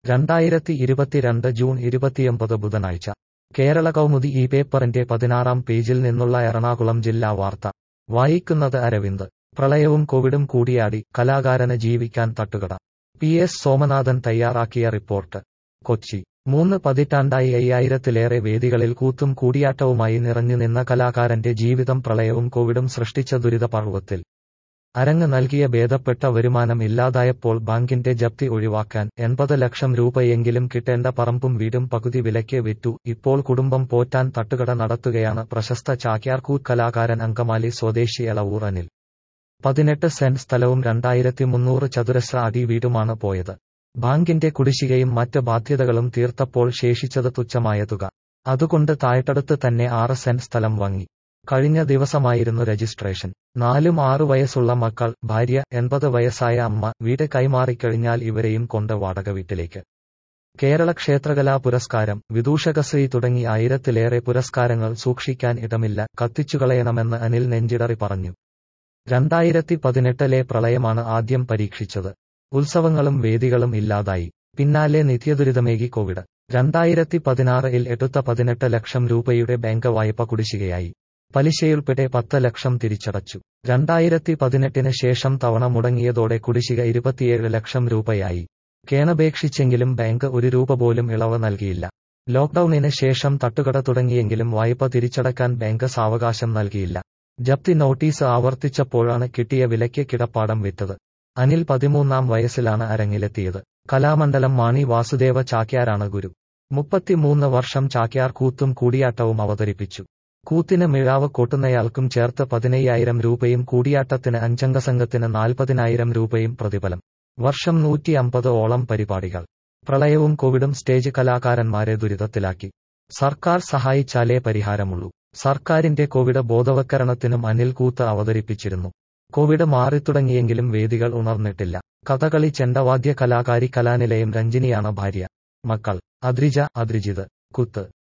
രണ്ടായിരത്തി ഇരുപത്തിരണ്ട് ജൂൺ ഇരുപത്തിയൊമ്പത് ബുധനാഴ്ച കേരള കൗമുദി ഈ പേപ്പറിന്റെ പതിനാറാം പേജിൽ നിന്നുള്ള എറണാകുളം ജില്ലാ വാർത്ത വായിക്കുന്നത് അരവിന്ദ് പ്രളയവും കോവിഡും കൂടിയാടി കലാകാരന് ജീവിക്കാൻ തട്ടുകട പി എസ് സോമനാഥൻ തയ്യാറാക്കിയ റിപ്പോർട്ട് കൊച്ചി മൂന്ന് പതിറ്റാണ്ടായി അയ്യായിരത്തിലേറെ വേദികളിൽ കൂത്തും കൂടിയാട്ടവുമായി നിറഞ്ഞുനിന്ന കലാകാരന്റെ ജീവിതം പ്രളയവും കോവിഡും സൃഷ്ടിച്ച ദുരിതപർവ്വത്തിൽ അരങ്ങ് നൽകിയ ഭേദപ്പെട്ട വരുമാനം ഇല്ലാതായപ്പോൾ ബാങ്കിന്റെ ജപ്തി ഒഴിവാക്കാൻ എൺപത് ലക്ഷം രൂപയെങ്കിലും കിട്ടേണ്ട പറമ്പും വീടും പകുതി വിലയ്ക്ക് വിറ്റു ഇപ്പോൾ കുടുംബം പോറ്റാൻ തട്ടുകട നടത്തുകയാണ് പ്രശസ്ത ചാക്യാർകൂത്ത് കലാകാരൻ അങ്കമാലി സ്വദേശി എളവൂർ അനിൽ പതിനെട്ട് സെന്റ് സ്ഥലവും രണ്ടായിരത്തി മുന്നൂറ് ചതുരശ്ര അടി വീടുമാണ് പോയത് ബാങ്കിന്റെ കുടിശ്ശികയും മറ്റ് ബാധ്യതകളും തീർത്തപ്പോൾ ശേഷിച്ചത് തുച്ഛമായ തുക അതുകൊണ്ട് താഴ്ത്തടുത്ത് തന്നെ ആറ് സെന്റ് സ്ഥലം വാങ്ങി കഴിഞ്ഞ ദിവസമായിരുന്നു രജിസ്ട്രേഷൻ നാലും ആറു വയസ്സുള്ള മക്കൾ ഭാര്യ എൺപത് വയസ്സായ അമ്മ വീട് കൈമാറിക്കഴിഞ്ഞാൽ ഇവരെയും കൊണ്ട് വാടക വീട്ടിലേക്ക് കേരള ക്ഷേത്രകലാ പുരസ്കാരം വിദൂഷകശ്രീ തുടങ്ങി ആയിരത്തിലേറെ പുരസ്കാരങ്ങൾ സൂക്ഷിക്കാൻ ഇടമില്ല കത്തിച്ചുകളയണമെന്ന് അനിൽ നെഞ്ചിടറി പറഞ്ഞു രണ്ടായിരത്തി പതിനെട്ടിലെ പ്രളയമാണ് ആദ്യം പരീക്ഷിച്ചത് ഉത്സവങ്ങളും വേദികളും ഇല്ലാതായി പിന്നാലെ നിത്യദുരിതമേകി കോവിഡ് രണ്ടായിരത്തി പതിനാറിൽ എടുത്ത പതിനെട്ട് ലക്ഷം രൂപയുടെ ബാങ്ക് വായ്പ കുടിശ്ശികയായി പലിശയുൾപ്പെടെ പത്ത് ലക്ഷം തിരിച്ചടച്ചു രണ്ടായിരത്തി പതിനെട്ടിന് ശേഷം തവണ മുടങ്ങിയതോടെ കുടിശ്ശിക ഇരുപത്തിയേഴ് ലക്ഷം രൂപയായി കേണപേക്ഷിച്ചെങ്കിലും ബാങ്ക് ഒരു രൂപ പോലും ഇളവ് നൽകിയില്ല ലോക്ഡൌണിന് ശേഷം തട്ടുകട തുടങ്ങിയെങ്കിലും വായ്പ തിരിച്ചടക്കാൻ ബാങ്ക് സാവകാശം നൽകിയില്ല ജപ്തി നോട്ടീസ് ആവർത്തിച്ചപ്പോഴാണ് കിട്ടിയ വിലയ്ക്ക് കിടപ്പാടം വിറ്റത് അനിൽ പതിമൂന്നാം വയസ്സിലാണ് അരങ്ങിലെത്തിയത് കലാമണ്ഡലം മാണി വാസുദേവ ചാക്യാരാണ് ഗുരു മുപ്പത്തിമൂന്ന് വർഷം ചാക്യാർ കൂത്തും കൂടിയാട്ടവും അവതരിപ്പിച്ചു കൂത്തിന് മിഴാവ് കൊട്ടുന്നയാൾക്കും ചേർത്ത് പതിനയ്യായിരം രൂപയും കൂടിയാട്ടത്തിന് അഞ്ചംഗ സംഘത്തിന് നാൽപ്പതിനായിരം രൂപയും പ്രതിഫലം വർഷം നൂറ്റി അമ്പത് ഓളം പരിപാടികൾ പ്രളയവും കോവിഡും സ്റ്റേജ് കലാകാരന്മാരെ ദുരിതത്തിലാക്കി സർക്കാർ സഹായിച്ചാലേ പരിഹാരമുള്ളൂ സർക്കാരിന്റെ കോവിഡ് ബോധവൽക്കരണത്തിനും അനിൽ കൂത്ത് അവതരിപ്പിച്ചിരുന്നു കോവിഡ് മാറിത്തുടങ്ങിയെങ്കിലും വേദികൾ ഉണർന്നിട്ടില്ല കഥകളി ചെണ്ടവാദ്യ കലാകാരി കലാനിലയം രഞ്ജിനിയാണ് ഭാര്യ മക്കൾ അദ്രിജ അദ്രിജിത് കുത്ത്